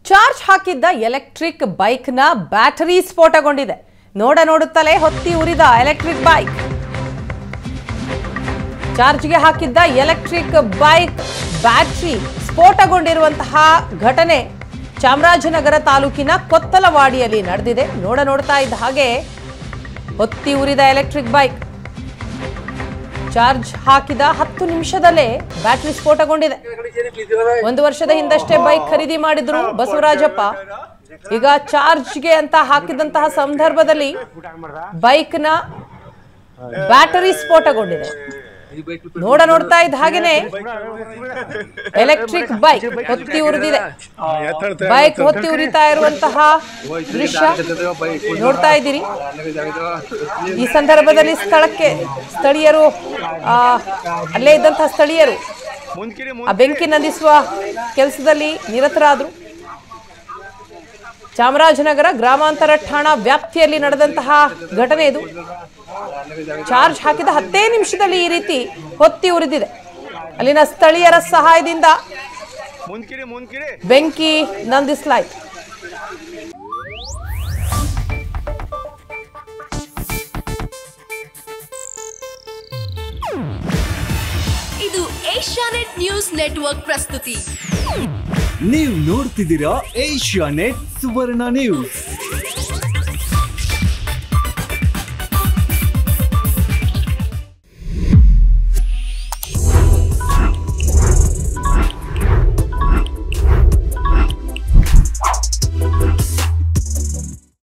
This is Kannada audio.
ಚಾರ್ಜ್ ಹಾಕಿದ್ದ ಎಲೆಕ್ಟ್ರಿಕ್ ಬೈಕ್ನ ಬ್ಯಾಟರಿ ಸ್ಫೋಟಗೊಂಡಿದೆ ನೋಡ ನೋಡುತ್ತಲೇ ಹೊತ್ತಿ ಉರಿದ ಎಲೆಕ್ಟ್ರಿಕ್ ಬೈಕ್ ಚಾರ್ಜ್ಗೆ ಹಾಕಿದ್ದ ಎಲೆಕ್ಟ್ರಿಕ್ ಬೈಕ್ ಬ್ಯಾಟರಿ ಸ್ಫೋಟಗೊಂಡಿರುವಂತಹ ಘಟನೆ ಚಾಮರಾಜನಗರ ತಾಲೂಕಿನ ಕೊತ್ತಲವಾಡಿಯಲ್ಲಿ ನಡೆದಿದೆ ನೋಡ ನೋಡ್ತಾ ಇದ್ದ ಹಾಗೆ ಹೊತ್ತಿ ಉರಿದ ಎಲೆಕ್ಟ್ರಿಕ್ ಬೈಕ್ ಚಾರ್ಜ್ ಹಾಕಿದ ಹತ್ತು ನಿಮಿಷದಲ್ಲೇ ಬ್ಯಾಟರಿ ಸ್ಫೋಟಗೊಂಡಿದೆ ಒಂದು ವರ್ಷದ ಹಿಂದಷ್ಟೇ ಬೈಕ್ ಖರೀದಿ ಮಾಡಿದ್ರು ಬಸವರಾಜಪ್ಪ ಈಗ ಚಾರ್ಜ್ಗೆ ಅಂತ ಹಾಕಿದಂತಹ ಸಂದರ್ಭದಲ್ಲಿ ಬೈಕ್ನ ಬ್ಯಾಟರಿ ಸ್ಫೋಟಗೊಂಡಿದೆ ನೋಡ ನೋಡ್ತಾ ಇದ್ದ ಹಾಗೇನೆ ಎಲೆಕ್ಟ್ರಿಕ್ ಬೈಕ್ ಹೊತ್ತಿ ಉರಿದಿದೆ ಬೈಕ್ ಹೊತ್ತಿ ಉರಿತಾ ಇರುವಂತಹ ದೃಶ್ಯ ನೋಡ್ತಾ ಇದ್ದೀರಿ ಈ ಸಂದರ್ಭದಲ್ಲಿ ಸ್ಥಳಕ್ಕೆ ಸ್ಥಳೀಯರು ಆ, ಅಲ್ಲೇ ಇದ್ದಂತಹ ಸ್ಥಳೀಯರು ಆ ಬೆಂಕಿ ನಂದಿಸುವ ಕೆಲಸದಲ್ಲಿ ನಿರತರಾದರು ಚಾಮರಾಜನಗರ ಗ್ರಾಮಾಂತರ ಠಾಣಾ ವ್ಯಾಪ್ತಿಯಲ್ಲಿ ನಡೆದಂತಹ ಘಟನೆ ಇದು ಚಾರ್ಜ್ ಹಾಕಿದ ಹತ್ತೇ ನಿಮಿಷದಲ್ಲಿ ಈ ರೀತಿ ಹೊತ್ತಿ ಉರಿದಿದೆ ಅಲ್ಲಿನ ಸ್ಥಳೀಯರ ಸಹಾಯದಿಂದ ಮುಂದ್ಕಿರಿ ಮುಂದ್ಕಿರಿ ಬೆಂಕಿ ನಂದಿಸಲಾಯಿತು ಇದು ಏಷ್ಯಾನೆಟ್ ನ್ಯೂಸ್ ನೆಟ್ವರ್ಕ್ ಪ್ರಸ್ತುತಿ ನೀವು ನೋಡ್ತಿದ್ದೀರಾ ಏಷ್ಯಾ ನೆಟ್ ಸುವರ್ಣ ನ್ಯೂಸ್